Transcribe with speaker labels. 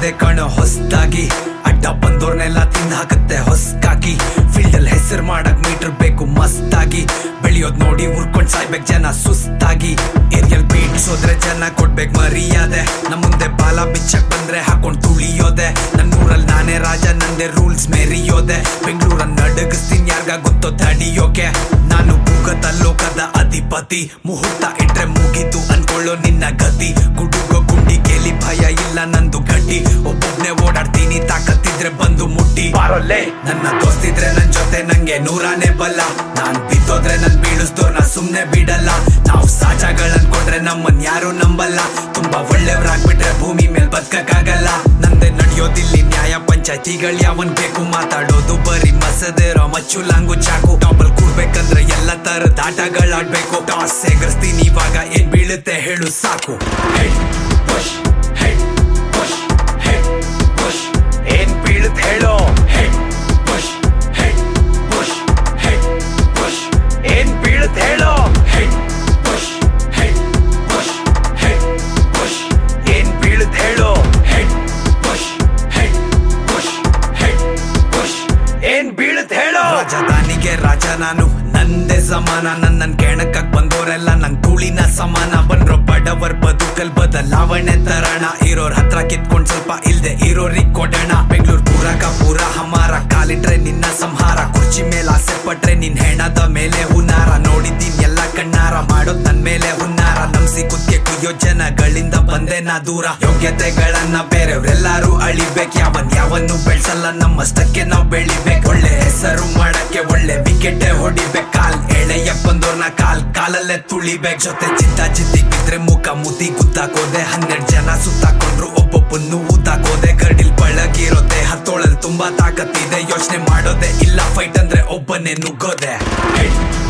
Speaker 1: ಬಂದಿದೆ ಕಣ ಹೊಸ್ದಾಗಿ ಅಡ್ಡ ಬಂದೋರ್ನೆಲ್ಲ ತಿಂದ್ ಹಾಕತ್ತೆ ಹೊಸ್ಕಾಕಿ ಫೀಲ್ಡ್ ಅಲ್ಲಿ ಹೆಸರು ಮಾಡಕ್ ಮೀಟರ್ ಬೇಕು ಮಸ್ತಾಗಿ ಬೆಳೆಯೋದ್ ನೋಡಿ ಉರ್ಕೊಂಡ್ ಸಾಯ್ಬೇಕ್ ಜನ ಸುಸ್ತಾಗಿ ಏರಿಯಲ್ ಬೀಟ್ಸ್ ಹೋದ್ರೆ ಜನ ಕೊಡ್ಬೇಕ್ ಮರ್ಯಾದೆ ನಮ್ ಮುಂದೆ ಬಾಲ ಬಿಚ್ಚಕ್ ಬಂದ್ರೆ ಹಾಕೊಂಡ್ ತುಳಿಯೋದೆ ನನ್ನೂರಲ್ಲಿ ನಾನೇ ರಾಜ ನಂದೇ ರೂಲ್ಸ್ ಮೆರಿಯೋದೆ ಬೆಂಗಳೂರನ್ನ ನಡಗಿಸ್ತೀನಿ ಯಾರ್ಗ ಗೊತ್ತೋ ತಡಿಯೋಕೆ ನಾನು ಭೂಗತ ಲೋಕದ ಅಧಿಪತಿ ಮುಹೂರ್ತ ಇಟ್ರೆ ಮುಗಿತು ಅನ್ಕೊಳ್ಳೋ ನಿನ್ನ ಗತಿ ಗುಡುಗೋ ಗುಂಡಿ ಕೇಳಿ ಭಯ ಇಲ್ಲ ನಂದು ಗಟ್ಟಿ ಒಬ್ಬೊಬ್ನೆ ಓಡಾಡ್ತೀನಿ ತಾಕತ್ತಿದ್ರೆ ಬಂದು ಮುಟ್ಟಿ ಬಾರೊಲ್ಲೆ ನನ್ನ ದೋಸ್ತಿದ್ರೆ ನನ್ ಜೊತೆ ನಂಗೆ ನೂರಾನೇ ಬಲ್ಲ ನಾನ್ ಬಿದ್ದೋದ್ರೆ ನನ್ ಬೀಳಿಸ್ದೋರ್ನ ಸುಮ್ನೆ ಬಿಡಲ್ಲ ನಾವು ಸಾಜಾಗಳ್ ಅನ್ಕೊಂಡ್ರೆ ನಮ್ಮನ್ ಯಾರು ನಂಬಲ್ಲ ತುಂಬಾ ಒಳ್ಳೆಯವ್ರಾಗ್ಬಿಟ್ರೆ ಭೂಮಿ ಮೇಲ್ ಬದ್ಕಕ್ಕಾಗಲ್ಲ ನಂದೆ ನಡೆಯೋದಿಲ್ಲಿ ನ್ಯಾಯ ಪಂಚಾಯತಿಗಳ್ ಯಾವನ್ ಬೇಕು ಮಾತಾಡೋದು ಬರೀ ಮಸದಿರೋ ಮಚ್ಚು ಲಾಂಗು ಚಾಕು ಟಾಪಲ್ ಕೂರ್ಬೇಕಂದ್ರೆ ಎಲ್ಲ ತರದ ಆಟಗಳಾಡ್ಬೇಕು ಟಾಸ್ ಎಗರ್ಸ್ತೀನಿ ಇವಾಗ ಏನ್ ಬೀಳುತ್ತೆ ಹೇಳು ಸಾಕು head push head push head push ಏನ್ ಬೀಳುತ್ತೆ ಹೇಳೋ head push head push head push ಏನ್ ಬೀಳುತ್ತೆ ಹೇಳೋ head push head push head push ಏನ್ ಬೀಳುತ್ತೆ ಹೇಳೋ head push head push head push ಏನ್ ಬೀಳುತ್ತೆ ಹೇಳೋ ರಾಜಧಾನಿಗೆ ರಾಜ ನಾನು ನಂದೇ ಸಮಾನ ನನ್ನನ್ ಕೆಣಕಕ್ ಬಂದೋರೆಲ್ಲ ನಂಗ್ ಧೂಳಿನ ಸಮಾನ ಬಂದ್ರು ಬಡವರ್ ಬದುಕಲ್ ಬದಲಾವಣೆ ತರಣ ಇರೋರ್ ಹತ್ರ ಕಿತ್ಕೊಂಡ್ ಸ್ವಲ್ಪ ಇಲ್ದೆ ಇರೋರಿಗ್ ಕೊಡೋಣ ಬೆಂಗಳೂರು ಪೂರಕ ಪೂರ ಹಮಾರ ಕಾಲಿಟ್ರೆ ನಿನ್ನ ಸಂಹಾರ ಕುರ್ಚಿ ಮೇಲೆ ಆಸೆ ಪಟ್ರೆ ನಿನ್ ಹೆಣದ ಮೇಲೆ ಹುನಾರ ನೋಡಿದ್ದೀನ್ ಎಲ್ಲ ಕಣ್ಣಾರ ಮಾಡೋದ್ ನನ್ ಮೇಲೆ ಹುನ್ನಾರ ನಮ್ಸಿ ಕುದ್ಕೆ ಕುಯ್ಯೋ ಜನಗಳಿಂದ ಬಂದೆ ನಾ ದೂರ ಯೋಗ್ಯತೆಗಳನ್ನ ಬೇರೆಯವ್ರೆಲ್ಲಾರು ಅಳಿಬೇಕ್ ಯಾವನ್ ಯಾವನ್ನು ಬೆಳ್ಸಲ್ಲ ನಮ್ಮಷ್ಟಕ್ಕೆ ನಾವ್ ಬೆಳಿಬೇಕ್ ಒಳ್ಳೆ ಹೆಸರು ಮಾಡಕ್ಕೆ ಒಳ್ಳೆ ವಿಕೆಟ್ ಹೊಡಿಬೇಕ್ ಕಾಲ್ ಎಳೆಯ ಬಂದೋರ್ನ ಕಾಲ್ ಕಾಲಲ್ಲೇ ತುಳಿಬೇಕ್ ಜೊತೆ ಚಿತ್ತ ಚಿತ್ತಿ ಬಿದ್ರೆ ಮುಖ ಮುತಿ ಗುತ್ತಾಕೋದೆ ಹನ್ನೆರಡ್ ಜನ ಸುತ್ತಾಕೊಂಡ್ರು ಒಬ್ಬೊಬ್ಬನ್ನು ಊತಾಕೋದೆ ಕರ್ಡಿಲ್ ಬಳಗಿರೋದೆ ಹತ್ತೋಳಲ್ ತುಂಬಾ ತಾಕತ್ತಿದೆ ಯೋಚನೆ ಮಾಡೋದೆ ಇಲ್ಲ ಫೈಟ್ ಅಂದ್ರೆ ಒಬ್ಬನೇ ನುಗ್ಗೋದೆ ಹೆಡ್